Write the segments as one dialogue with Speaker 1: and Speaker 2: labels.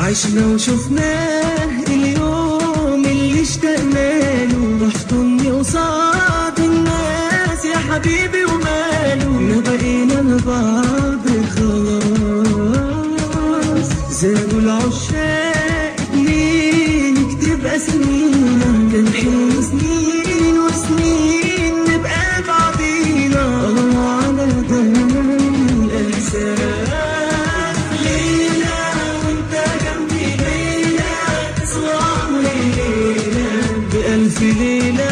Speaker 1: عشنا وشفناه اليوم اللي اشتقنا له احضني قصاد الناس يا حبيبي وماله ما بقينا لبعض خلاص زادوا العشاق اتنين تبقى سنين كان حلم سنين وسنين نبقى بعضينا الله على ده الإحساس ليلة وانت جنبي ليلة تسوى عمري ليلة بألف ليلة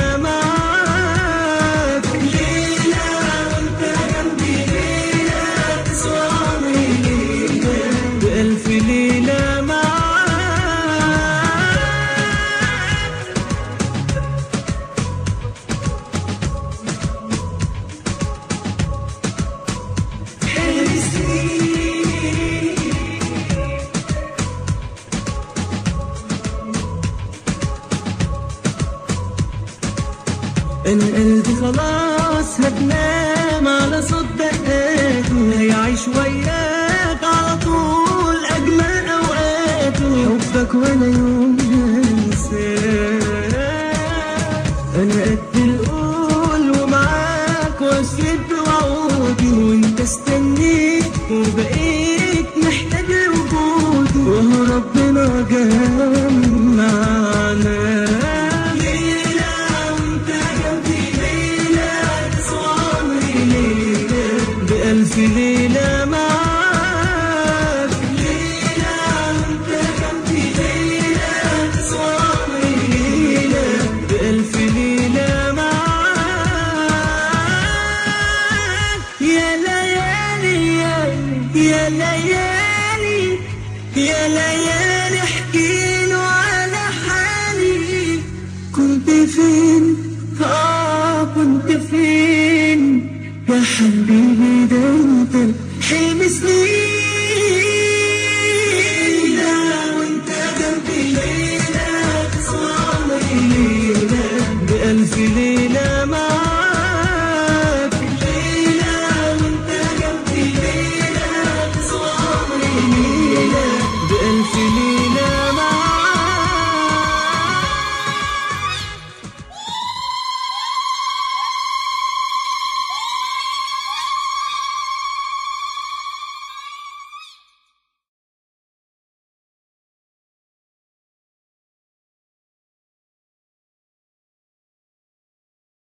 Speaker 1: معاك ليلة وانت جنبي ليلة تسوى عمري ليلة بألف ليلة معاك حلم سنين انا قلبي خلاص هتنام على صوت دقاته هيعيش وياك